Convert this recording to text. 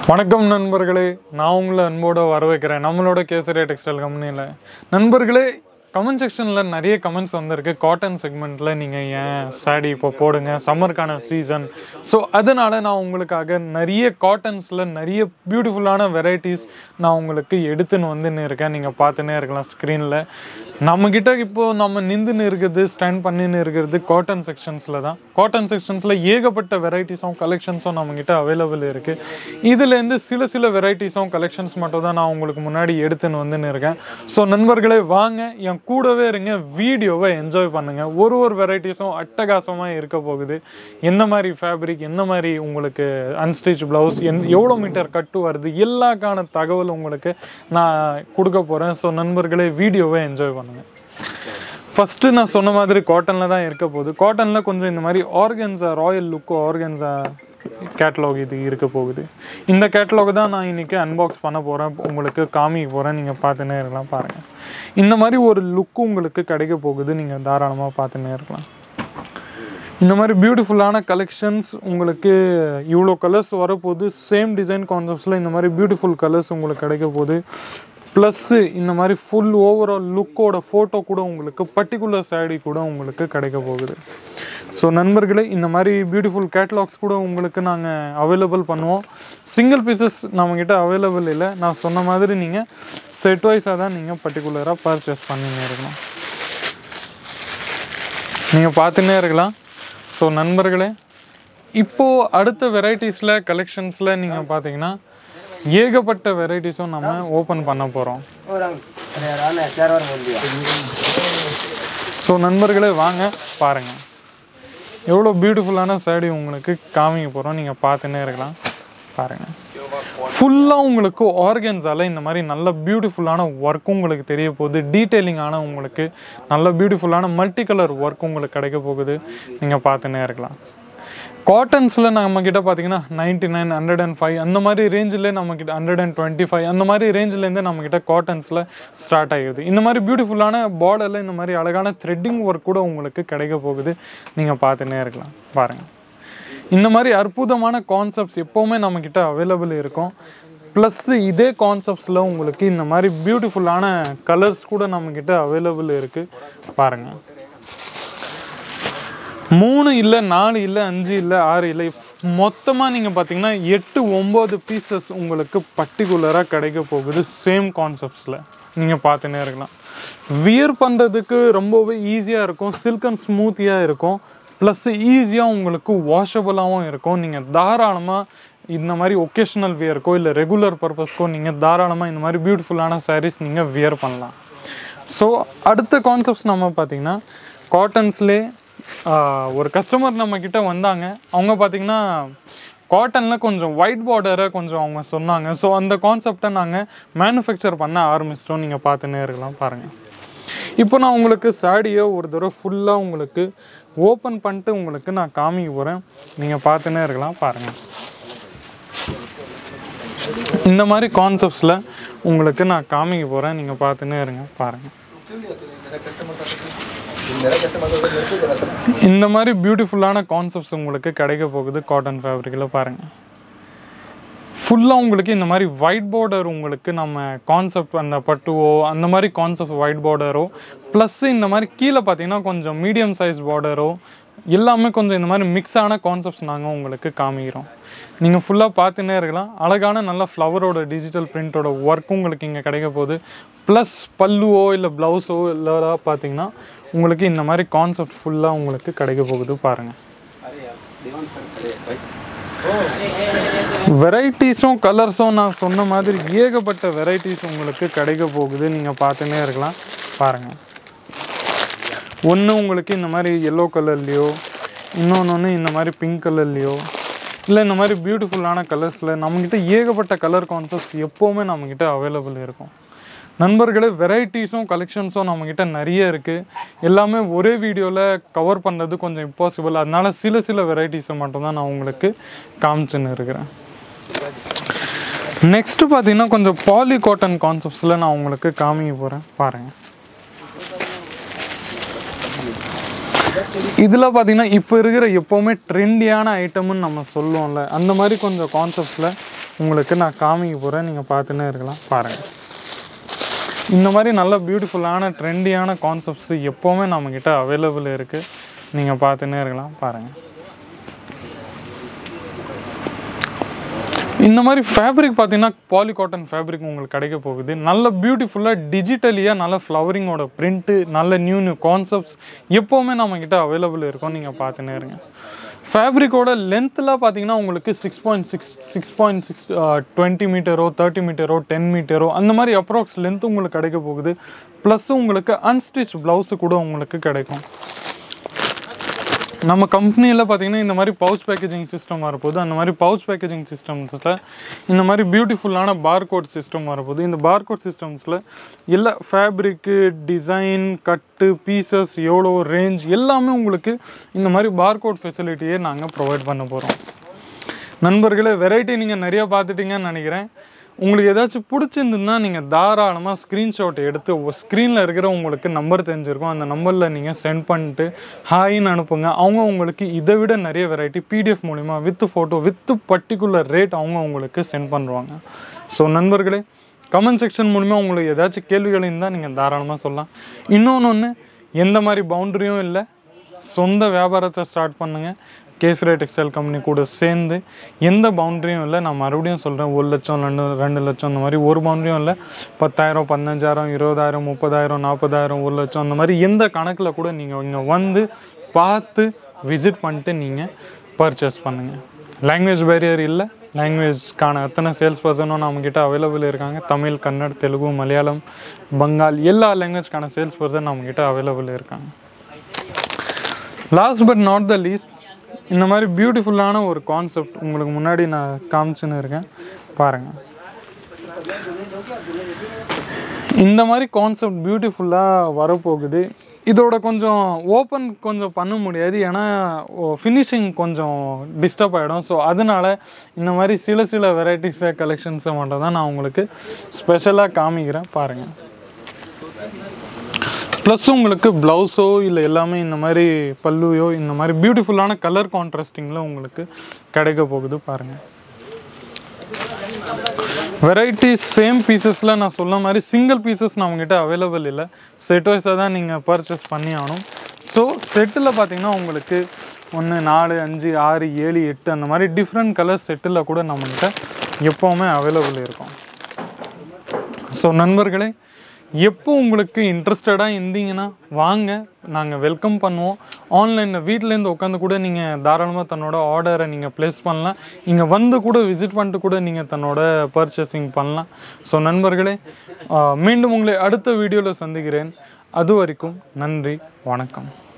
வணக்கம் நண்பர்களே நான் உங்களை அன்போட வரவேற்கிறேன் நம்மளோட கேசரியா டெக்ஸ்டைல் கம்பெனியில் நண்பர்களே கமெண்ட் செக்ஷனில் நிறைய கமெண்ட்ஸ் வந்திருக்கு காட்டன் செக்மெண்ட்டில் நீங்கள் ஏன் சாடி இப்போ போடுங்க சம்மருக்கான சீசன் ஸோ அதனால் நான் உங்களுக்காக நிறைய காட்டன்ஸில் நிறைய பியூட்டிஃபுல்லான வெரைட்டிஸ் நான் உங்களுக்கு எடுத்துன்னு வந்துன்னு இருக்கேன் நீங்கள் பார்த்துன்னே இருக்கலாம் ஸ்க்ரீனில் நம்மக்கிட்ட இப்போது நம்ம நின்றுன்னு இருக்கிறது ஸ்டாண்ட் பண்ணின்னு இருக்கிறது காட்டன் செக்ஷன்ஸில் தான் காட்டன் செக்ஷன்ஸில் ஏகப்பட்ட வெரைட்டிஸும் கலெக்ஷன்ஸும் நம்மக்கிட்ட அவைலபிள் இருக்குது இதுலேருந்து சில சில வெரைட்டிஸும் கலெக்ஷன்ஸ் மட்டும் தான் நான் உங்களுக்கு முன்னாடி எடுத்துன்னு வந்துன்னு இருக்கேன் ஸோ நண்பர்களே வாங்க என் கூடவே இருங்க வீடியோவை என்ஜாய் பண்ணுங்கள் ஒரு ஒரு வெரைட்டிஸும் அட்டகாசமாக இருக்க போகுது எந்த மாதிரி ஃபேப்ரிக் எந்த மாதிரி உங்களுக்கு அன்ஸ்டிச் ப்ளவுஸ் எந் எவ்வளோ மீட்டர் கட்டு வருது எல்லாக்கான தகவல் உங்களுக்கு நான் கொடுக்க போகிறேன் ஸோ நண்பர்களே வீடியோவை என்ஜாய் பண்ணுங்கள் ஃபஸ்ட்டு நான் சொன்ன மாதிரி காட்டனில் தான் இருக்க போகுது காட்டனில் கொஞ்சம் இந்த மாதிரி organza royal look organza catalogue இது இருக்க போகுது இந்த கேட்லாக் தான் நான் இன்றைக்கி அன்பாக்ஸ் பண்ண போகிறேன் உங்களுக்கு காமிக்க போகிறேன் நீங்கள் பார்த்துன்னே இருக்கலாம் பாருங்கள் இந்த மாதிரி ஒரு லுக்கு உங்களுக்கு கிடைக்க போகுது நீங்கள் தாராளமாக பார்த்துன்னே இருக்கலாம் இந்த மாதிரி பியூட்டிஃபுல்லான கலெக்ஷன்ஸ் உங்களுக்கு இவ்வளோ கலர்ஸ் வரப்போகுது சேம் டிசைன் கான்செப்ட்ஸில் இந்த மாதிரி பியூட்டிஃபுல் கலர்ஸ் உங்களுக்கு கிடைக்க போகுது ப்ளஸ்ஸு இந்த மாதிரி ஃபுல் ஓவரால் லுக்கோட ஃபோட்டோ கூட உங்களுக்கு பர்டிகுலர் சாரீ கூட உங்களுக்கு கிடைக்க போகுது ஸோ நண்பர்களே இந்த மாதிரி பியூட்டிஃபுல் கேட்லாக்ஸ் கூட உங்களுக்கு நாங்கள் அவைலபிள் பண்ணுவோம் சிங்கிள் பீசஸ் நம்மக்கிட்ட அவைலபிள் இல்லை நான் சொன்ன மாதிரி நீங்கள் செட் வைஸாக தான் நீங்கள் பர்டிகுலராக பர்ச்சேஸ் பண்ணின்னு இருக்கணும் நீங்கள் பார்த்துன்னே இருக்கலாம் ஸோ நண்பர்களே இப்போது அடுத்த வெரைட்டிஸில் கலெக்ஷன்ஸில் நீங்கள் பார்த்தீங்கன்னா ஏகப்பட்ட வெரைட்டிஸும் நம்ம ஓப்பன் பண்ண போகிறோம் ஸோ நண்பர்களே வாங்க பாருங்கள் எவ்வளோ பியூட்டிஃபுல்லான சாரீ உங்களுக்கு காமிக்க போகிறோம் நீங்கள் பார்த்துன்னே இருக்கலாம் பாருங்கள் ஃபுல்லாக உங்களுக்கு ஆர்கன்ஸால் இந்த மாதிரி நல்ல பியூட்டிஃபுல்லான ஒர்க் உங்களுக்கு தெரிய போகுது டீட்டெயிலிங்கான உங்களுக்கு நல்ல பியூட்டிஃபுல்லான மல்டி கலர் ஒர்க் உங்களுக்கு கிடைக்க போகுது நீங்கள் பார்த்துன்னே இருக்கலாம் காட்டன்ஸில் நம்மக்கிட்ட பார்த்தீங்கன்னா ninety nine hundred and five அந்த மாதிரி ரேஞ்சில் நம்மக்கிட்ட ஹண்ட்ரட் அண்ட் டுவெண்ட்டி ஃபைவ் அந்த மாதிரி ரேஞ்சிலேருந்து நம்மக்கிட்ட காட்டன்ஸில் ஸ்டார்ட் ஆகிடுது இந்த மாதிரி பியூட்டிஃபுல்லான பார்டரில் இந்த மாதிரி அழகான த்ரெட்டிங் ஒர்க் கூட உங்களுக்கு கிடைக்க போகுது நீங்கள் பார்த்துன்னே இருக்கலாம் பாருங்கள் இந்த மாதிரி அற்புதமான கான்செப்ட்ஸ் எப்போவுமே நம்மக்கிட்ட அவைலபிள் இருக்கும் ப்ளஸ் இதே கான்செப்ட்ஸில் உங்களுக்கு இந்த மாதிரி பியூட்டிஃபுல்லான கலர்ஸ் கூட நம்மக்கிட்ட அவைலபிள் இருக்குது பாருங்கள் மூணு இல்லை நாலு இல்லை அஞ்சு இல்லை ஆறு இல்லை மொத்தமாக நீங்கள் பார்த்தீங்கன்னா எட்டு ஒம்பது பீசஸ் உங்களுக்கு பர்டிகுலராக கிடைக்க போகுது சேம் கான்செப்ட்ஸில் நீங்கள் பார்த்துன்னே இருக்கலாம் வியர் பண்ணுறதுக்கு ரொம்பவே ஈஸியாக இருக்கும் சில்க் அண்ட் ஸ்மூத்தியாக இருக்கும் ப்ளஸ் ஈஸியாக உங்களுக்கு வாஷபிளாகவும் இருக்கும் நீங்கள் தாராளமாக இந்த மாதிரி ஒகேஷ்னல் வியர்க்கோ இல்லை ரெகுலர் பர்பஸ்க்கோ நீங்கள் தாராளமாக இந்த மாதிரி பியூட்டிஃபுல்லான சாரீஸ் நீங்கள் வியர் பண்ணலாம் ஸோ அடுத்த கான்செப்ட்ஸ் நம்ம பார்த்தீங்கன்னா காட்டன்ஸ்லே ஒரு கஸ்டமர் நம்மக்கிட்ட வந்தாங்க அவங்க பார்த்தீங்கன்னா காட்டனில் கொஞ்சம் ஒயிட் பார்டரை கொஞ்சம் அவங்க சொன்னாங்க ஸோ அந்த கான்செப்டை நாங்கள் மேனுஃபேக்சர் பண்ண ஆரம்பிச்சிட்டோம் நீங்கள் பார்த்துன்னே இருக்கலாம் பாருங்கள் இப்போ நான் உங்களுக்கு சாடியை ஒரு தடவை ஃபுல்லாக உங்களுக்கு ஓப்பன் பண்ணிட்டு உங்களுக்கு நான் காமிக்க போகிறேன் நீங்கள் பார்த்துன்னே இருக்கலாம் பாருங்கள் இந்த மாதிரி கான்செப்ட்ஸில் உங்களுக்கு நான் காமிக்க போகிறேன் நீங்கள் பார்த்துன்னே இருங்க பாருங்கள் இந்த மாதிரி பியூட்டிஃபுல்லான கான்செப்ட்ஸ் உங்களுக்கு கிடைக்க போகுது காட்டன் ஃபேப்ரிக்கில் பாருங்கள் ஃபுல்லாக உங்களுக்கு இந்த மாதிரி ஒயிட் பார்டர் உங்களுக்கு நம்ம கான்செப்ட் அந்த பட்டுவோ அந்த மாதிரி கான்செப்ட் ஒயிட் பார்டரோ ப்ளஸ் இந்த மாதிரி கீழே பார்த்தீங்கன்னா கொஞ்சம் மீடியம் சைஸ் பார்டரோ எல்லாமே கொஞ்சம் இந்த மாதிரி மிக்ஸான கான்செப்ட்ஸ் நாங்கள் உங்களுக்கு காமிக்கிறோம் நீங்கள் ஃபுல்லாக பார்த்துன்னே இருக்கலாம் அழகான நல்ல ஃப்ளவரோட டிஜிட்டல் பிரிண்ட்டோட ஒர்க் உங்களுக்கு இங்கே கிடைக்க போகுது ப்ளஸ் பல்லுவோ இல்லை ப்ளவுஸோ இல்லை பார்த்தீங்கன்னா உங்களுக்கு இந்த மாதிரி கான்செப்ட் ஃபுல்லாக உங்களுக்கு கிடைக்க போகுது பாருங்கள் வெரைட்டிஸும் கலர்ஸும் நான் சொன்ன மாதிரி ஏகப்பட்ட வெரைட்டிஸ் உங்களுக்கு கிடைக்க போகுது நீங்கள் பார்த்துன்னே இருக்கலாம் பாருங்கள் ஒன்று உங்களுக்கு இந்த மாதிரி எல்லோ கலர்லேயோ இன்னொன்று ஒன்று இந்த மாதிரி பிங்க் கலர்லேயோ இல்லை இந்த மாதிரி பியூட்டிஃபுல்லான கலர்ஸில் நம்மக்கிட்ட ஏகப்பட்ட கலர் கான்செப்ட்ஸ் எப்போவுமே நம்மக்கிட்ட அவைலபிள் இருக்கும் நண்பர்களே வெரைட்டிஸும் கலெக்ஷன்ஸும் நம்மக்கிட்ட நிறைய இருக்குது எல்லாமே ஒரே வீடியோவில் கவர் பண்ணுறது கொஞ்சம் இம்பாசிபிள் அதனால சில சில வெரைட்டிஸை மட்டும்தான் நான் உங்களுக்கு காமிச்சுன்னு இருக்கிறேன் நெக்ஸ்ட்டு பார்த்தீங்கன்னா கொஞ்சம் பாலி காட்டன் கான்செப்ட்ஸில் நான் உங்களுக்கு காமிக்க போகிறேன் பாருங்கள் இதில் பார்த்தீங்கன்னா இப்போ இருக்கிற எப்போவுமே ட்ரெண்டியான ஐட்டம்னு நம்ம சொல்லுவோம்ல அந்த மாதிரி கொஞ்சம் கான்செப்ட்ஸில் உங்களுக்கு நான் காமிக்க போகிறேன் நீங்கள் பார்த்துன்னே இருக்கலாம் பாருங்கள் இந்த மாதிரி நல்ல பியூட்டிஃபுல்லான ட்ரெண்டியான கான்செப்ட்ஸ் எப்போவுமே நம்மக்கிட்ட அவைலபிள் இருக்குது நீங்கள் பார்த்துன்னே இருக்கலாம் பாருங்கள் இந்த மாதிரி ஃபேப்ரிக் பார்த்தீங்கன்னா பாலி காட்டன் ஃபேப்ரிக் உங்களுக்கு கிடைக்க போகுது நல்ல பியூட்டிஃபுல்லாக டிஜிட்டலியாக நல்ல ஃப்ளவரிங்கோட பிரிண்ட்டு நல்ல நியூ நியூ கான்செப்ட்ஸ் எப்போவுமே நம்மக்கிட்ட அவைலபிள் இருக்கும் நீங்கள் பார்த்துன்னே இருங்க ஃபேப்ரிக்கோட லென்த்தில் பார்த்தீங்கன்னா உங்களுக்கு six point six six point six twenty மீட்டரோ தேர்ட்டி மீட்டரோ டென் மீட்டரோ அந்த மாதிரி அப்ராக்ஸ் லென்த் உங்களுக்கு கிடைக்க போகுது ப்ளஸ் உங்களுக்கு அன்ஸ்டிச் ப்ளவுஸு கூட உங்களுக்கு கிடைக்கும் நம்ம கம்பெனியில் பார்த்தீங்கன்னா இந்த மாதிரி பவுச் பேக்கேஜிங் சிஸ்டம் வரப்போகுது அந்த மாதிரி பவுச் பேக்கேஜிங் சிஸ்டம்ஸில் இந்த மாதிரி பியூட்டிஃபுல்லான பார்கோட் சிஸ்டம் வரப்போகுது இந்த பார்கோட் சிஸ்டம்ஸில் எல்லா ஃபேப்ரிக்கு டிசைன் கட்டு பீசஸ் எவ்வளோ ரேஞ்ச் எல்லாமே உங்களுக்கு இந்த மாதிரி பார்கோட் ஃபெசிலிட்டியே நாங்கள் ப்ரொவைட் பண்ண போகிறோம் நண்பர்களே வெரைட்டி நீங்கள் நிறைய பார்த்துட்டீங்கன்னு நினைக்கிறேன் உங்களுக்கு ஏதாச்சும் பிடிச்சிருந்துன்னா நீங்கள் தாராளமாக ஸ்க்ரீன்ஷாட் எடுத்து ஸ்க்ரீனில் இருக்கிற உங்களுக்கு நம்பர் தெரிஞ்சிருக்கும் அந்த நம்பரில் நீங்கள் சென்ட் பண்ணிட்டு ஹாய்ன்னு அனுப்புங்க அவங்க உங்களுக்கு இதை விட நிறைய வெரைட்டி பிடிஎஃப் மூலிமா with photo with particular rate அவங்க உங்களுக்கு சென்ட் பண்ணுவாங்க ஸோ நண்பர்களே கமெண்ட் செக்ஷன் மூலிமா உங்களுக்கு ஏதாச்சும் கேள்விகள் இருந்தால் நீங்கள் தாராளமாக சொல்லலாம் இன்னொன்று ஒன்று எந்த மாதிரி பவுண்டரியும் இல்லை சொந்த வியாபாரத்தை ஸ்டார்ட் பண்ணுங்கள் கேசரி டெக்ஸ்டைல் கம்பெனி கூட சேர்ந்து எந்த பவுண்டரியும் இல்லை நான் மறுபடியும் சொல்கிறேன் ஒரு லட்சம் ரெண்டு ரெண்டு லட்சம் அந்த மாதிரி ஒரு பவுண்டரியும் இல்லை பத்தாயிரம் பதினஞ்சாயிரம் இருபதாயிரம் முப்பதாயிரம் நாற்பதாயிரம் ஒரு லட்சம் அந்த மாதிரி எந்த கணக்கில் கூட நீங்கள் இங்கே வந்து பார்த்து விசிட் பண்ணிட்டு நீங்கள் பர்ச்சேஸ் பண்ணுங்கள் லாங்குவேஜ் பேரியர் இல்லை லாங்குவேஜ்க்கான அத்தனை சேல்ஸ் பர்சனும் நம்மக்கிட்ட அவைலபிள் இருக்காங்க தமிழ் கன்னட் தெலுங்கு மலையாளம் பங்கால் எல்லா லாங்குவேஜ்க்கான சேல்ஸ் பர்சன் நம்மக்கிட்ட அவைலபிள் இருக்காங்க last but not the least இந்த மாதிரி பியூட்டிஃபுல்லான ஒரு கான்செப்ட் உங்களுக்கு முன்னாடி நான் காமிச்சுன்னு இருக்கேன் பாருங்கள் இந்த மாதிரி கான்செப்ட் பியூட்டிஃபுல்லாக வரப்போகுது இதோட கொஞ்சம் ஓப்பன் கொஞ்சம் பண்ண முடியாது ஏன்னா ஃபினிஷிங் கொஞ்சம் டிஸ்டர்ப் ஆகிடும் ஸோ அதனால இந்த மாதிரி சில சில வெரைட்டிஸை கலெக்ஷன்ஸை மட்டும் தான் நான் உங்களுக்கு ஸ்பெஷலாக காமிக்கிறேன் பாருங்கள் ப்ளஸ் உங்களுக்கு ப்ளவுஸோ இல்லை எல்லாமே இந்த மாதிரி பல்லுவையோ இந்த மாதிரி பியூட்டிஃபுல்லான கலர் கான்ட்ராஸ்டிங்கில் உங்களுக்கு கிடைக்க போகுது பாருங்கள் வெரைட்டிஸ் சேம் பீசஸில் நான் சொன்ன மாதிரி சிங்கிள் பீசஸ் நம்மக்கிட்ட அவைலபிள் இல்லை செட் வைஸாக தான் நீங்கள் பர்ச்சேஸ் பண்ணி ஆகணும் ஸோ செட்டில் பார்த்தீங்கன்னா உங்களுக்கு ஒன்று நாலு அஞ்சு ஆறு ஏழு எட்டு அந்த மாதிரி டிஃப்ரெண்ட் கலர் செட்டில் கூட நம்மக்கிட்ட எப்போவுமே அவைலபிள் இருக்கும் ஸோ நண்பர்களே எப்போ உங்களுக்கு இன்ட்ரெஸ்டடாக இருந்தீங்கன்னா வாங்க நாங்கள் வெல்கம் பண்ணுவோம் ஆன்லைனில் வீட்டிலேருந்து உட்காந்து கூட நீங்கள் தாராளமாக தன்னோட ஆர்டரை நீங்கள் ப்ளேஸ் பண்ணலாம் இங்கே வந்து கூட விசிட் பண்ணிட்டு கூட நீங்கள் தன்னோட பர்ச்சேசிங் பண்ணலாம் ஸோ நண்பர்களே ஆஹ் மீண்டும் உங்களை அடுத்த வீடியோவில் சந்திக்கிறேன் அது வரைக்கும் நன்றி வணக்கம்